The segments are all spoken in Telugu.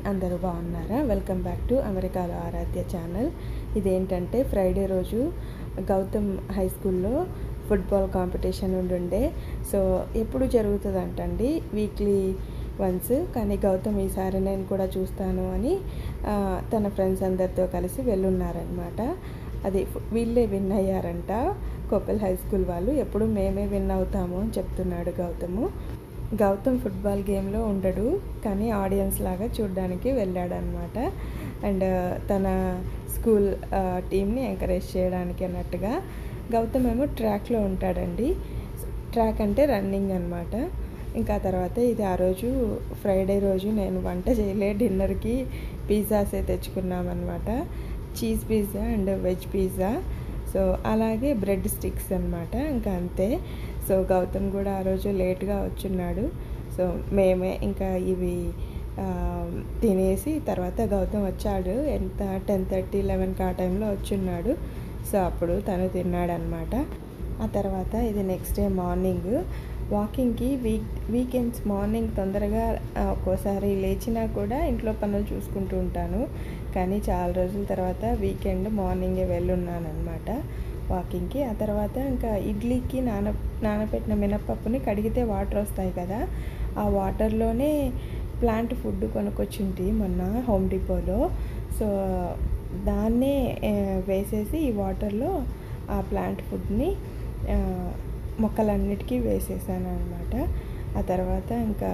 అందరూ బాగున్నారా వెల్కమ్ బ్యాక్ టు అమెరికాలో ఆరాధ్య ఛానల్ ఇదేంటంటే ఫ్రైడే రోజు గౌతమ్ హై స్కూల్లో ఫుట్బాల్ కాంపిటీషన్ ఉండుండే సో ఎప్పుడు జరుగుతుందంటండి వీక్లీ వన్స్ కానీ గౌతమ్ ఈసారి నేను కూడా చూస్తాను అని ఆ, తన ఫ్రెండ్స్ అందరితో కలిసి వెళ్ళున్నారనమాట అది ఫు- వీళ్ళే విన్ అయ్యారంట కోపెల్ హై స్కూల్ వాళ్ళు ఎప్పుడు మేమే విన్ అవుతాము అని చెప్తున్నాడు గౌతము గౌతమ్ ఫుట్బాల్ గేమ్లో ఉండడు కానీ ఆడియన్స్ లాగా చూడడానికి వెళ్ళాడనమాట అండ్ తన స్కూల్ టీమ్ని ఎంకరేజ్ చేయడానికి అన్నట్టుగా గౌతమ్ ఏమో ట్రాక్లో ఉంటాడండి ట్రాక్ అంటే రన్నింగ్ అనమాట ఇంకా తర్వాత ఇది ఆ రోజు ఫ్రైడే రోజు నేను వంట చేయలే డిన్నర్కి పిజ్జాసే తెచ్చుకున్నామన్నమాట cheese pizza and veg pizza so అలాగే బ్రెడ్ స్టిక్స్ అనమాట ఇంకా అంతే సో గౌతమ్ కూడా ఆ రోజు లేట్గా వచ్చున్నాడు సో మేమే ఇంకా ఇవి ఆ, తినేసి తర్వాత గౌతమ్ వచ్చాడు ఎంత టెన్ థర్టీ లెవెన్కి ఆ టైంలో వచ్చున్నాడు సో అప్పుడు తను తిన్నాడనమాట ఆ తర్వాత ఇది నెక్స్ట్ డే మార్నింగ్ వాకింగ్కి వీక్ వీకెండ్స్ మార్నింగ్ తొందరగా ఆ, ఒక్కోసారి లేచినా కూడా ఇంట్లో పనులు చూసుకుంటూ ఉంటాను కానీ చాలా రోజుల తర్వాత వీకెండ్ మార్నింగే వెళ్ళున్నాను అనమాట వాకింగ్కి ఆ తర్వాత ఇంకా ఇడ్లీకి నాన నానబెట్టిన మినపప్పుని కడిగితే వాటర్ వస్తాయి కదా ఆ వాటర్లోనే ప్లాంట్ ఫుడ్ కొనుక్కొచ్చింటి మొన్న హోమ్ డిపోలో సో దాన్నే ఆ, వేసేసి ఈ వాటర్లో ఆ ప్లాంట్ ఫుడ్ని ఆ, మొక్కలన్నిటికీ వేసేసాను అనమాట ఆ తర్వాత ఇంకా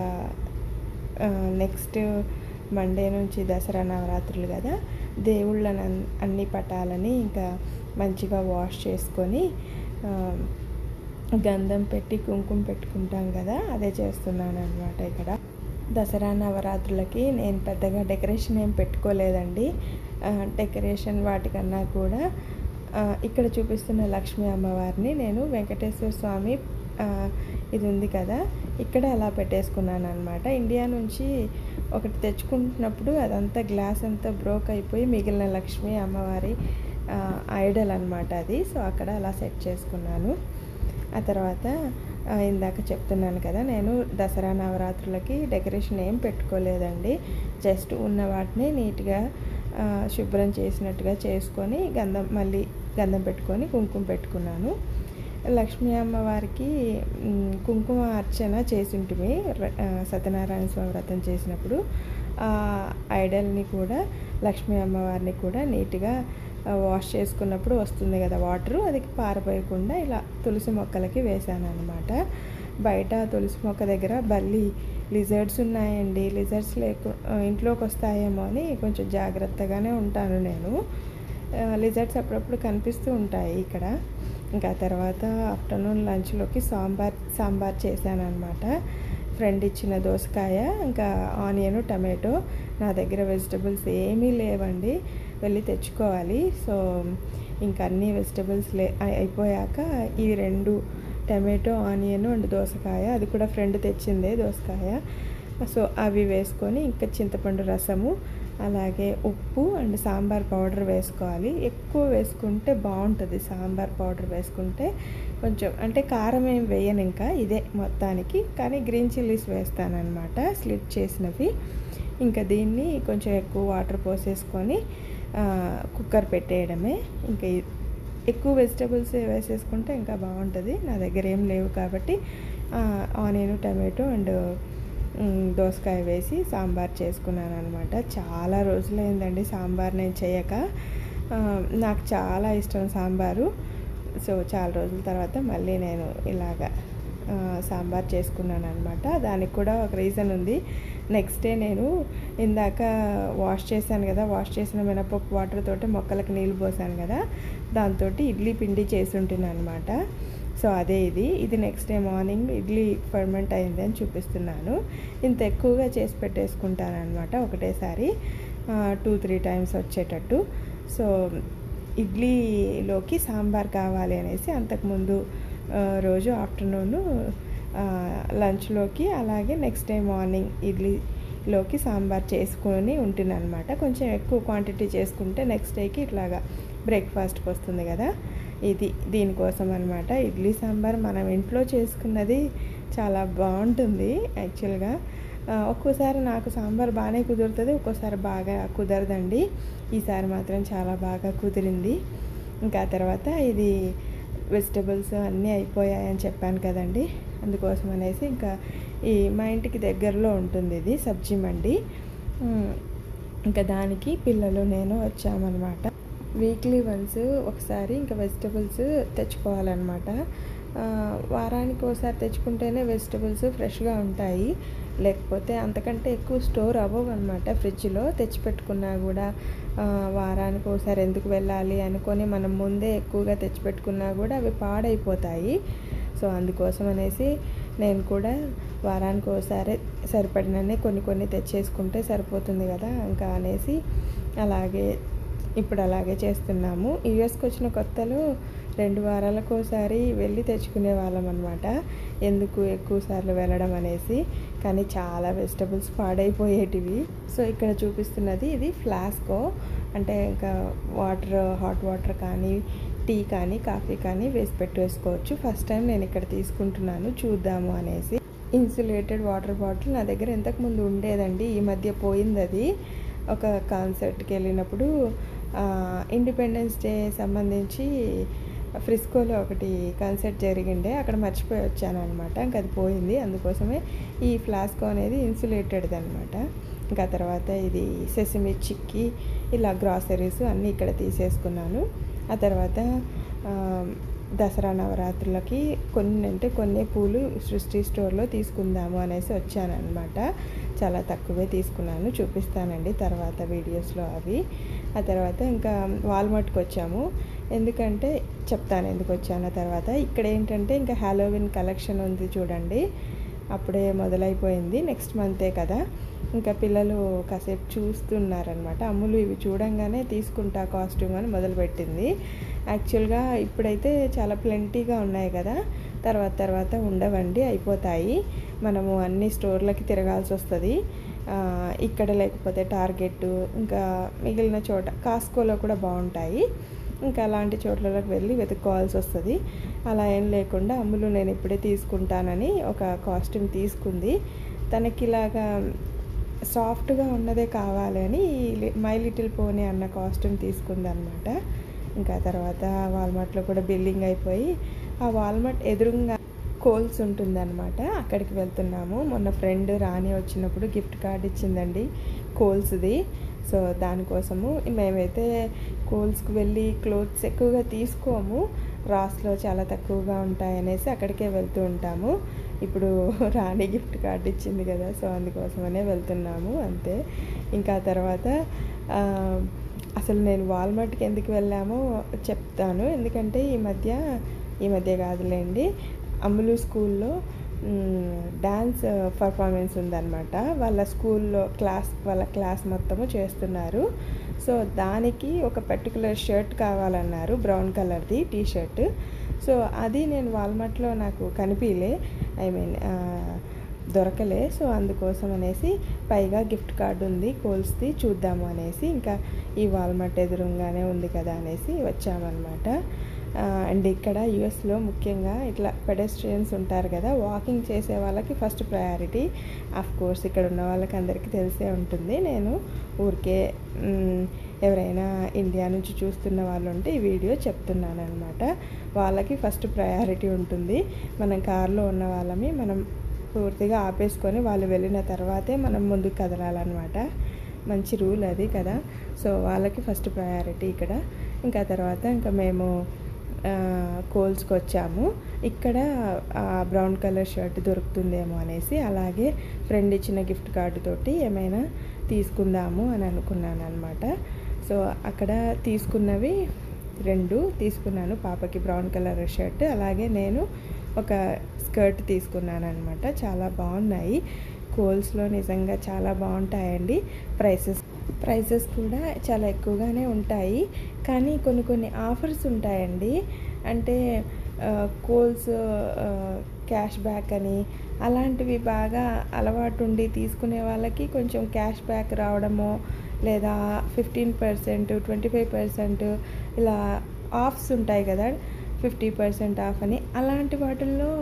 నెక్స్ట్ మండే నుంచి దసరా నవరాత్రులు కదా దేవుళ్ళని అన్- అన్ని పటాలని ఇంకా మంచిగా వాష్ చేసుకొని ఆ, గంధం పెట్టి కుంకుమ పెట్టుకుంటాం కదా అదే చేస్తున్నాను అనమాట ఇక్కడ దసరా నవరాత్రులకి నేను పెద్దగా డెకరేషన్ ఏం పెట్టుకోలేదండి ఆ, డెకరేషన్ వాటికన్నా కూడా ఆ, ఇక్కడ చూపిస్తున్న లక్ష్మీ అమ్మవారిని నేను వెంకటేశ్వర స్వామి ఆ, ఇది ఉంది కదా ఇక్కడ అలా పెట్టేసుకున్నాను అనమాట ఇండియా నుంచి ఒకటి తెచ్చుకుంటున్నప్పుడు అదంతా గ్లాస్ అంతా బ్రోక్ అయిపోయి మిగిలిన లక్ష్మీ అమ్మవారి ఐడల్ అనమాట అది సో అక్కడ అలా సెట్ చేసుకున్నాను ఆ తర్వాత ఆ, ఇందాక చెప్తున్నాను కదా నేను దసరా నవరాత్రులకి డెకరేషన్ ఏం పెట్టుకోలేదండి జస్ట్ ఉన్న వాటిని నీట్గా ఆ, శుభ్రం చేసినట్టుగా చేసుకొని గంధం మళ్ళీ గంధం పెట్టుకొని కుంకుమ పెట్టుకున్నాను లక్ష్మీ అమ్మవారికి మ్, కుంకుమ అర్చన చేసింటిమి ర- ఆ, సత్యనారాయణ స్వామి వ్రతం చేసినప్పుడు ఆ ఐడల్ని కూడా లక్ష్మీ అమ్మవారిని కూడా నీట్గా ఆ, వాష్ చేసుకున్నప్పుడు వస్తుంది కదా వాటరు అది పారిపోయకుండా ఇలా తులసి మొక్కలకి వేసాను అనమాట బయట తులసి మొక్క దగ్గర బల్లి లిజర్డ్స్ ఉన్నాయండి లిజర్డ్స్ లేకు ఆ, ఇంట్లోకి వస్తాయేమో అని కొంచెం జాగ్రత్తగానే ఉంటాను నేను లిజర్డ్స్ అప్పుడప్పుడు కనిపిస్తూ ఉంటాయి ఇక్కడ ఇంకా తర్వాత ఆఫ్టర్నూన్ లంచ్లోకి సాంబార్ సాంబార్ చేశాను అనమాట ఫ్రెండ్ ఇచ్చిన దోసకాయ ఇంకా ఆనియన్ టమాటో నా దగ్గర వెజిటబుల్స్ ఏమీ లేవండి వెళ్ళి తెచ్చుకోవాలి సో ఇంకా అన్ని వెజిటబుల్స్ లే అయి- అయిపోయాక ఈ రెండు టమాటో ఆనియన్ అండ్ దోసకాయ అది కూడా ఫ్రెండ్ తెచ్చిందే దోసకాయ సో అవి వేసుకొని ఇంకా చింతపండు రసము అలాగే ఉప్పు అండ్ సాంబార్ పౌడర్ వేసుకోవాలి ఎక్కువ వేసుకుంటే బాగుంటుంది సాంబార్ పౌడర్ వేసుకుంటే కొంచెం అంటే కారం ఏం వేయను ఇంకా ఇదే మొత్తానికి కానీ గ్రీన్ చిల్లీస్ వేస్తానన్నమాట స్లిట్ చేసినవి ఇంకా దీన్ని కొంచెం ఎక్కువ వాటర్ పోసేసుకొని ఆ, కుక్కర్ పెట్టేయడమే ఇంకా ఇ- ఎక్కువ వెజిటబుల్స్ వేసేసుకుంటే ఇంకా బాగుంటుంది నా దగ్గర ఏం లేవు కాబట్టి ఆనియన్ టమాటో అండ్ మ్, దోసకాయ వేసి సాంబార్ చేసుకున్నాను అనమాట చాలా రోజులైందండి సాంబార్ నేను చేయక ఆ, నాకు చాలా ఇష్టం సాంబారు సో చాలా రోజుల తర్వాత మళ్ళీ నేను ఇలాగా ఆ, సాంబార్ చేసుకున్నాను అనమాట దానికి కూడా ఒక రీజన్ ఉంది నెక్స్ట్ డే నేను ఇందాక వాష్ చేశాను కదా వాష్ చేసిన మినపప్పు వాటర్ తోటి మొక్కలకు నీళ్ళు పోసాను కదా దాంతో ఇడ్లీ పిండి చేసి ఉంటున్నాను అనమాట సో అదే ఇది ఇది next day morning idli ferment అయింది అని చూపిస్తున్నాను ఇంత ఎక్కువగా చేసి పెట్టేసుకుంటాను అనమాట ఒకటేసారి టూ త్రీ టైమ్స్ వచ్చేటట్టు సో ఇడ్లీలోకి సాంబార్ కావాలి అనేసి అంతకుముందు ఆ, రోజు ఆఫ్టర్నూను లంచ్లోకి అలాగే నెక్స్ట్ డే మార్నింగ్ ఇడ్లీలోకి సాంబార్ చేసుకొని ఉంటున్నాను అనమాట కొంచెం ఎక్కువ క్వాంటిటీ చేసుకుంటే నెక్స్ట్ డేకి ఇట్లాగా బ్రేక్ఫాస్ట్కి వస్తుంది కదా ఇది దీనికోసం అనమాట ఇడ్లీ సాంబార్ మనం ఇంట్లో చేసుకున్నది చాలా బాగుంటుంది యాక్చువల్గా ఆ, ఒక్కోసారి నాకు సాంబార్ బాగానే కుదురుతుంది ఒక్కోసారి బాగా కుదరదండి ఈసారి మాత్రం చాలా బాగా కుదిరింది ఇంకా ఆ తర్వాత ఇది వెజిటబుల్స్ అన్నీ అయిపోయాయని చెప్పాను కదండి అందుకోసం అనేసి ఇంకా ఈ మా ఇంటికి దగ్గరలో ఉంటుంది ఇది సబ్జీ మండి ఉమ్, ఇంకా దానికి పిల్లలు నేను వచ్చామన్నమాట వీక్లీ వన్స్ ఒకసారి ఇంకా వెజిటబుల్స్ తెచ్చుకోవాలన్నమాట ఆ, వారానికి ఒకసారి తెచ్చుకుంటేనే వెజిటబుల్స్ ఫ్రెష్గా ఉంటాయి లేకపోతే అంతకంటే ఎక్కువ స్టోర్ అవ్వవు అనమాట ఫ్రిడ్జ్లో తెచ్చిపెట్టుకున్నా కూడా ఆ, వారానికి ఒకసారి ఎందుకు వెళ్ళాలి అనుకొని మనం ముందే ఎక్కువగా తెచ్చిపెట్టుకున్నా కూడా అవి పాడైపోతాయి సో అందుకోసం అనేసి నేను కూడా వారానికి ఒకసారి సరిపడిననే కొన్ని కొన్ని తెచ్చేసుకుంటే సరిపోతుంది కదా ఇంకా అనేసి అలాగే ఇప్పుడు అలాగే చేస్తున్నాము యూఎస్కి వచ్చిన కొత్తలో రెండు వారాలకు ఒకసారి వెళ్ళి తెచ్చుకునే వాళ్ళం అనమాట ఎందుకు ఎక్కువ సార్లు వెళ్ళడం అనేసి కానీ చాలా వెజిటబుల్స్ పాడైపోయేటివి సో ఇక్కడ చూపిస్తున్నది ఇది ఫ్లాస్కో అంటే ఇంకా వాటర్ హాట్ వాటర్ కానీ టీ కానీ కాఫీ కానీ వేసి పెట్టేసుకోవచ్చు ఫస్ట్ టైం నేను ఇక్కడ తీసుకుంటున్నాను చూద్దాము అనేసి ఇన్సులేటెడ్ వాటర్ బాటిల్ నా దగ్గర ఇంతకుముందు ఉండేదండి ఈ మధ్య పోయింది అది ఒక కాన్సర్ట్కి వెళ్ళినప్పుడు ఇండిపెండెన్స్ డే సంబంధించి ఫ్రిస్కోలో ఒకటి కాన్సర్ట్ జరిగిండే అక్కడ మర్చిపోయి వచ్చాను అనమాట ఇంకా అది పోయింది అందుకోసమే ఈ ఫ్లాస్కో అనేది ఇన్సులేటెడ్ది అనమాట ఇంకా తర్వాత ఇది సెసిమి చిక్కి ఇలా గ్రాసరీస్ అన్నీ ఇక్కడ తీసేసుకున్నాను ఆ తర్వాత ఆ, దసరా నవరాత్రులకి కొన్ని అంటే కొన్ని పూలు సృష్టి స్టోర్లో తీసుకుందాము అనేసి వచ్చానమాట చాలా తక్కువే తీసుకున్నాను చూపిస్తానండి తర్వాత వీడియోస్లో అవి ఆ తర్వాత ఇంకా వాల్మార్ట్కి వచ్చాము ఎందుకంటే చెప్తాను ఎందుకు వచ్చానో తర్వాత ఇక్కడ ఏంటంటే ఇంకా హ్యాలోవిన్ కలెక్షన్ ఉంది చూడండి అప్పుడే మొదలైపోయింది నెక్స్ట్ మంతే కదా ఇంకా పిల్లలు కాసేపు చూస్తున్నారనమాట అమ్ములు ఇవి చూడంగానే తీసుకుంటా కాస్ట్యూమ్ అని మొదలుపెట్టింది యాక్చువల్గా ఇప్పుడైతే చాలా ప్లెంటీగా ఉన్నాయి కదా తర్వాత తర్వాత ఉండవండి అయిపోతాయి మనము అన్ని స్టోర్లకి తిరగాల్సి వస్తుంది ఆ, ఇక్కడ లేకపోతే టార్గెట్ ఇంకా మిగిలిన చోట కాస్కోలో కూడా బాగుంటాయి ఇంకా అలాంటి చోట్లలోకి వెళ్ళి వెతుక్కోవాల్సి వస్తుంది అలా ఏం లేకుండా అమ్ములు నేను ఇప్పుడే తీసుకుంటానని ఒక కాస్ట్యూమ్ తీసుకుంది తనకి ఇలాగా సాఫ్ట్గా ఉన్నదే కావాలి అని ఈ లి- మై లిటిల్ పోనీ అన్న కాస్ట్యూమ్ తీసుకుంది అనమాట ఇంకా తర్వాత వాల్మార్ట్లో కూడా బిల్లింగ్ అయిపోయి ఆ వాల్మార్ట్ ఎదురుగా కోల్స్ ఉంటుందన్నమాట అక్కడికి వెళ్తున్నాము మొన్న ఫ్రెండ్ రాని వచ్చినప్పుడు గిఫ్ట్ కార్డ్ ఇచ్చిందండి కోల్స్ది సో దానికోసము మేమైతే కోల్స్కి వెళ్ళి క్లోత్స్ ఎక్కువగా తీసుకోము రాస్లో చాలా తక్కువగా ఉంటాయనేసి అక్కడికే వెళ్తూ ఉంటాము ఇప్పుడు రాణి గిఫ్ట్ కార్డ్ ఇచ్చింది కదా సో అందుకోసమనే వెళ్తున్నాము అంతే ఇంకా తర్వాత ఆ, అసలు నేను వాల్మార్ట్కి ఎందుకు వెళ్ళామో చెప్తాను ఎందుకంటే ఈ మధ్య ఈ మధ్య కాదులేండి అమ్ములు స్కూల్లో డ్యాన్స్ పర్ఫార్మెన్స్ ఉందన్నమాట వాళ్ళ స్కూల్లో క్లాస్ వాళ్ళ క్లాస్ మొత్తము చేస్తున్నారు సో దానికి ఒక పర్టికులర్ షర్ట్ కావాలన్నారు బ్రౌన్ కలర్ది టీ షర్ట్ సో అది నేను వాల్మార్ట్లో నాకు కనిపించలే ఐ మీన్ దొరకలే సో అందుకోసం అనేసి పైగా గిఫ్ట్ కార్డు ఉంది కోల్స్ది చూద్దాము అనేసి ఇంకా ఈ వాల్మార్ట్ ఎదురుగానే ఉంది కదా అనేసి వచ్చామన్నమాట అండ్ ఇక్కడ యుఎస్లో ముఖ్యంగా ఇట్లా పెడెస్ట్రియన్స్ ఉంటారు కదా వాకింగ్ చేసే వాళ్ళకి ఫస్ట్ ప్రయారిటీ ఆఫ్ కోర్స్ ఇక్కడ ఉన్న వాళ్ళకి అందరికీ తెలిసే ఉంటుంది నేను ఊరికే మ్, ఎవరైనా ఇండియా నుంచి చూస్తున్న వాళ్ళు ఉంటే ఈ వీడియో చెప్తున్నాను అనమాట వాళ్ళకి ఫస్ట్ ప్రయారిటీ ఉంటుంది మనం కార్లో ఉన్న వాళ్ళమి మనం పూర్తిగా ఆపేసుకొని వాళ్ళు వెళ్ళిన తర్వాతే మనం ముందుకు కదలాలన్నమాట మంచి రూల్ అది కదా సో వాళ్ళకి ఫస్ట్ ప్రయారిటీ ఇక్కడ ఇంకా తర్వాత ఇంకా మేము ఆ, కోల్స్కి వచ్చాము ఇక్కడ ఆ, బ్రౌన్ కలర్ షర్ట్ దొరుకుతుందేమో అనేసి అలాగే ఫ్రెండ్ ఇచ్చిన గిఫ్ట్ కార్డు తోటి ఏమైనా తీసుకుందాము అని అనుకున్నాను అనమాట సో అక్కడ తీసుకున్నవి రెండు తీసుకున్నాను పాపకి బ్రౌన్ కలర్ షర్ట్ అలాగే నేను ఒక స్కర్ట్ తీసుకున్నాను అనమాట చాలా బాగున్నాయి కోల్స్లో నిజంగా చాలా బాగుంటాయండి ప్రైసెస్ ప్రైసెస్ కూడా చాలా ఎక్కువగానే ఉంటాయి కానీ కొన్ని కొన్ని ఆఫర్స్ ఉంటాయండి అంటే ఆ, కోల్స్ ఆ, క్యాష్ బ్యాక్ అని అలాంటివి బాగా అలవాటు ఉండి తీసుకునే వాళ్ళకి కొంచెం క్యాష్ బ్యాక్ రావడమో లేదా fifteen percent twenty five percent ఇలా ఆఫ్స్ ఉంటాయి కదా ఫిఫ్టీ పర్సెంట్ ఆఫ్ అని అలాంటి వాటిల్లో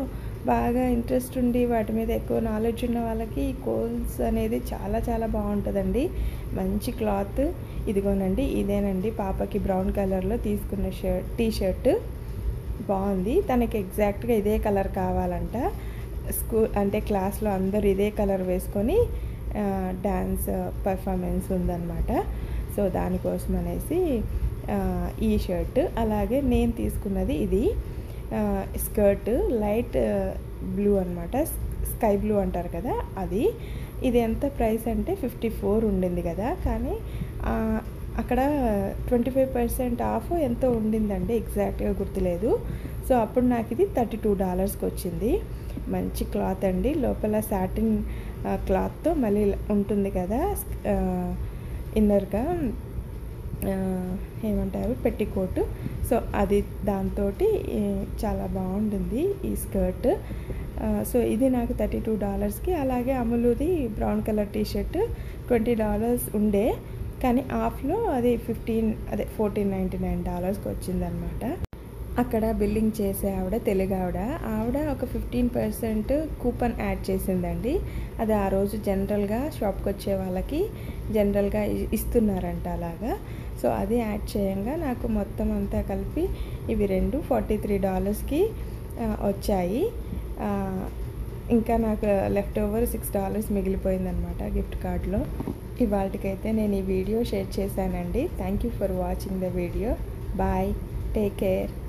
బాగా ఇంట్రెస్ట్ ఉండి వాటి మీద ఎక్కువ నాలెడ్జ్ ఉన్న వాళ్ళకి ఈ కోల్స్ అనేది చాలా చాలా బాగుంటుందండి మంచి క్లాత్ ఇదిగోనండి ఇదేనండి పాపకి బ్రౌన్ కలర్లో తీసుకున్న షర్ట్ టీ షర్ట్ బాగుంది తనకి ఎగ్జాక్ట్గా ఇదే కలర్ కావాలంట స్కూల్ అంటే క్లాస్లో అందరూ ఇదే కలర్ వేసుకొని డ్యాన్స్ పర్ఫార్మెన్స్ ఉందన్నమాట సో దానికోసం అనేసి ఆ, ఈ షర్ట్ అలాగే నేను తీసుకున్నది ఇది ఆ, స్కర్ట్ లైట్ బ్లూ అనమాట స్కై బ్లూ అంటారు కదా అది ఇది ఎంత ప్రైస్ అంటే ఫిఫ్టీ ఫోర్ ఉండింది కదా కానీ ఆ, అక్కడ ట్వంటీ ఫైవ్ పర్సెంట్ ఆఫ్ ఎంతో ఉండిందండి ఎగ్జాక్ట్గా గుర్తులేదు సో అప్పుడు నాకు ఇది థర్టీ టూ డాలర్స్కి వచ్చింది మంచి క్లాత్ అండి లోపల సాటిన్ క్లాత్తో మళ్ళీ ఉంటుంది కదా ఇన్నర్గా ఏమంటారు పెట్టికోట్ సో అది దాంతో చాలా బాగుంటుంది ఈ స్కర్ట్ సో ఇది నాకు థర్టీ టూ డాలర్స్కి అలాగే అములుది brown colour T shirt twenty dollars ఉండే కానీ ఆఫ్లో అది ఫిఫ్టీన్ అదే ఫోర్టీన్ నైంటీ నైన్ డాలర్స్కి వచ్చిందనమాట అక్కడ బిల్లింగ్ చేసే ఆవిడ తెలుగు ఆవిడ ఆవిడ ఒక ఫిఫ్టీన్ పర్సెంట్ కూపన్ యాడ్ చేసిందండి అది ఆ రోజు జనరల్గా షాప్కి వచ్చే వాళ్ళకి జనరల్గా ఇ- ఇస్తున్నారంట అలాగా సో అది యాడ్ చేయంగా నాకు మొత్తం అంతా కలిపి ఇవి రెండు ఫార్టీ త్రీ డాలర్స్కి వచ్చాయి ఆ, ఇంకా నాకు లెఫ్ట్ ఓవర్ సిక్స్ డాలర్స్ మిగిలిపోయిందనమాట గిఫ్ట్ కార్డ్లో ఇవాళకైతే నేను ఈ వీడియో షేర్ చేశానండి thank you for watching the video bye take care